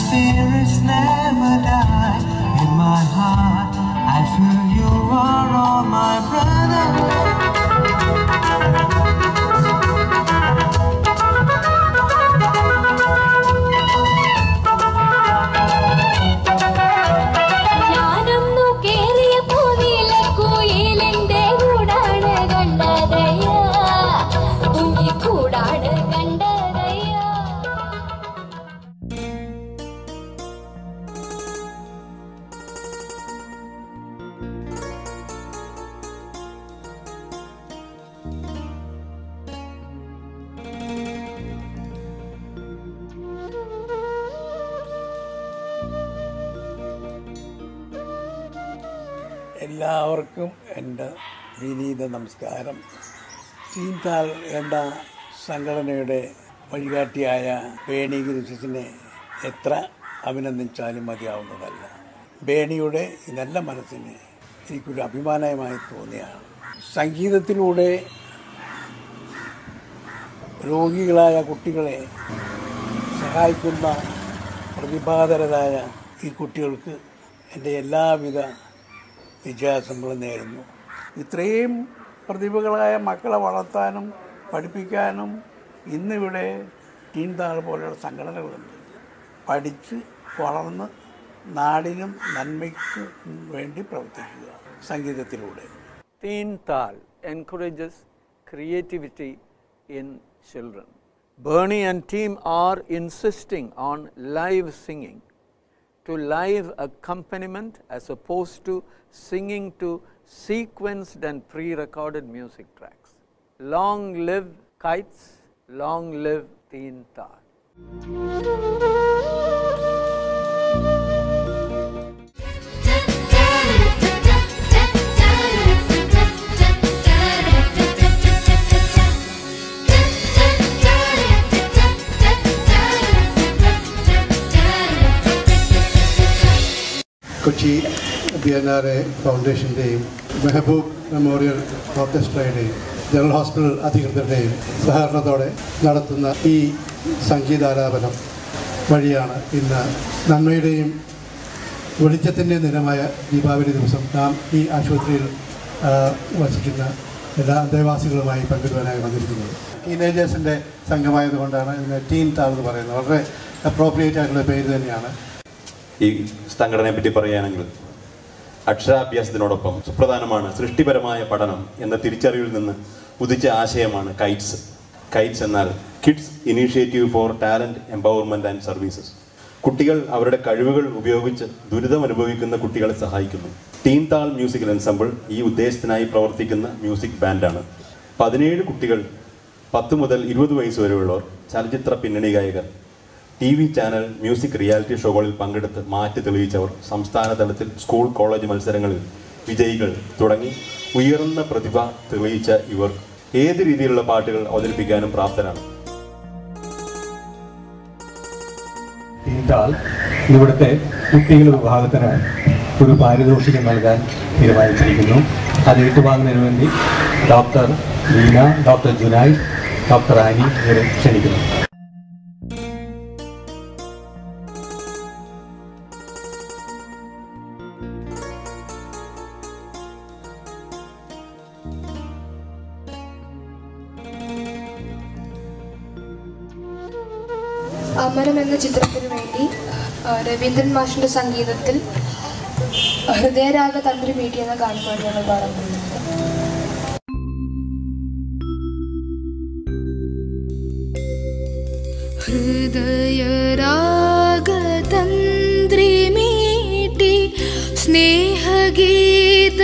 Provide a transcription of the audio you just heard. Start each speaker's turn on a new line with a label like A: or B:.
A: spirits never die. In my heart, I feel you are all my brother.
B: ഞാനൊന്നു കേറിയ പൂവിലെ കുയിലിന്റെ കൂടാണ് കണ്ടതയ്യ കുഞ്ഞിക്കൂടാണ് കണ്ടതയ്യ
C: എല്ലാവർക്കും എൻ്റെ വിനീത നമസ്കാരം ചീന്താൽ എന്ന സംഘടനയുടെ വഴികാട്ടിയായ ബേണി ഗിരിസിനെ എത്ര അഭിനന്ദിച്ചാലും മതിയാവുന്നതല്ല ബേണിയുടെ ഈ നല്ല മനസ്സിന് എനിക്കൊരു അഭിമാനമായി തോന്നിയാണ് സംഗീതത്തിലൂടെ രോഗികളായ കുട്ടികളെ സഹായിക്കുന്ന പ്രതിഭാതരരായ ഈ കുട്ടികൾക്ക് എൻ്റെ എല്ലാവിധ വിജയാസംബളം നേരുന്നു ഇത്രയും പ്രതിഭകളായ മക്കളെ വളർത്താനും പഠിപ്പിക്കാനും ഇന്നിവിടെ ടീം താൾ പോലെയുള്ള സംഘടനകളുണ്ട് പഠിച്ച് വളർന്ന് നാടിനും നന്മയ്ക്കും വേണ്ടി പ്രവർത്തിക്കുക സംഗീതത്തിലൂടെ
D: Teen Tal encourages creativity in children. Bernie and team are insisting on live singing to live accompaniment as opposed to singing to sequenced and pre recorded music tracks. Long live kites, long live Teen Tal.
E: Kochi B N R A ഫൗണ്ടേഷൻ്റെയും Mehboob memorial ഓർക്കസ്ട്രയുടെയും general hospital അധികൃതരുടെയും സഹകരണത്തോടെ നടത്തുന്ന ഈ സംഗീതാലാപനം വഴിയാണ് ഇന്ന് നന്മയുടെയും വെളിച്ചത്തിൻ്റെ ദിനമായ ദീപാവലി ദിവസം നാം ഈ ആശുപത്രിയിൽ ആ, വസിക്കുന്ന എല്ലാ അന്തേവാസികളുമായി പങ്കിടുവാനായി വന്നിരിക്കുന്നത് ടീനേജേഴ്സിൻ്റെ സംഘമായതുകൊണ്ടാണ് ഇതിന് ടീൻ താൾ എന്ന് പറയുന്നത് വളരെ അപ്രോപ്രിയേറ്റ് ആയിട്ടുള്ള പേര് തന്നെയാണ്
F: ഈ സംഘടനയെ പറ്റി പറയുകയാണെങ്കിൽ അക്ഷരാഭ്യാസത്തിനോടൊപ്പം സുപ്രധാനമാണ് സൃഷ്ടിപരമായ പഠനം എന്ന തിരിച്ചറിവിൽ നിന്ന് ഉദിച്ച ആശയമാണ് കൈറ്റ്സ് കൈറ്റ്സ് എന്നാൽ kids initiative for talent empowerment and services കുട്ടികൾ അവരുടെ കഴിവുകൾ ഉപയോഗിച്ച് ദുരിതം അനുഭവിക്കുന്ന കുട്ടികളെ സഹായിക്കുന്നു ടീം താൾ മ്യൂസിക്കൽ എൻസമ്പിൾ ഈ ഉദ്ദേശത്തിനായി പ്രവർത്തിക്കുന്ന മ്യൂസിക് ബാൻഡാണ് പതിനേഴ് കുട്ടികൾ പത്ത് മുതൽ ഇരുപത് വയസ്സ് വരെയുള്ളവർ ചലച്ചിത്ര പിന്നണി ഗായകർ T V channel music reality ഷോകളിൽ പങ്കെടുത്ത് മാറ്റി തെളിയിച്ചവർ സംസ്ഥാന തലത്തിൽ സ്കൂൾ കോളേജ് മത്സരങ്ങളിൽ വിജയികൾ തുടങ്ങി ഉയർന്ന പ്രതിഭ തെളിയിച്ച ഇവർ ഏത് രീതിയിലുള്ള പാട്ടുകൾ അവതരിപ്പിക്കാനും പ്രാപ്തരാണ്
G: തീണ്ടാൽ ഇവിടുത്തെ കുട്ടികൾ വിഭാഗത്തിന് ഒരു പാരിതോഷികം നൽകാൻ തീരുമാനിച്ചിരിക്കുന്നു അത് ഏറ്റുവാങ്ങുന്നതിന് വേണ്ടി doctor Leena doctor Junai doctor Annie ഇവരെ ക്ഷണിക്കുന്നു
H: അമരം എന്ന ചിത്രത്തിന് വേണ്ടി ആ, രവീന്ദ്രൻ മാഷിന്റെ സംഗീതത്തിൽ ഹൃദയരാഗ തന്ത്രി മീട്ടി എന്ന ഗാനമാണ് ഞങ്ങൾ പാടാൻ പോകുന്നത്
B: ഹൃദയരാഗതന്ത്രിമീട്ടി സ്നേഹഗീത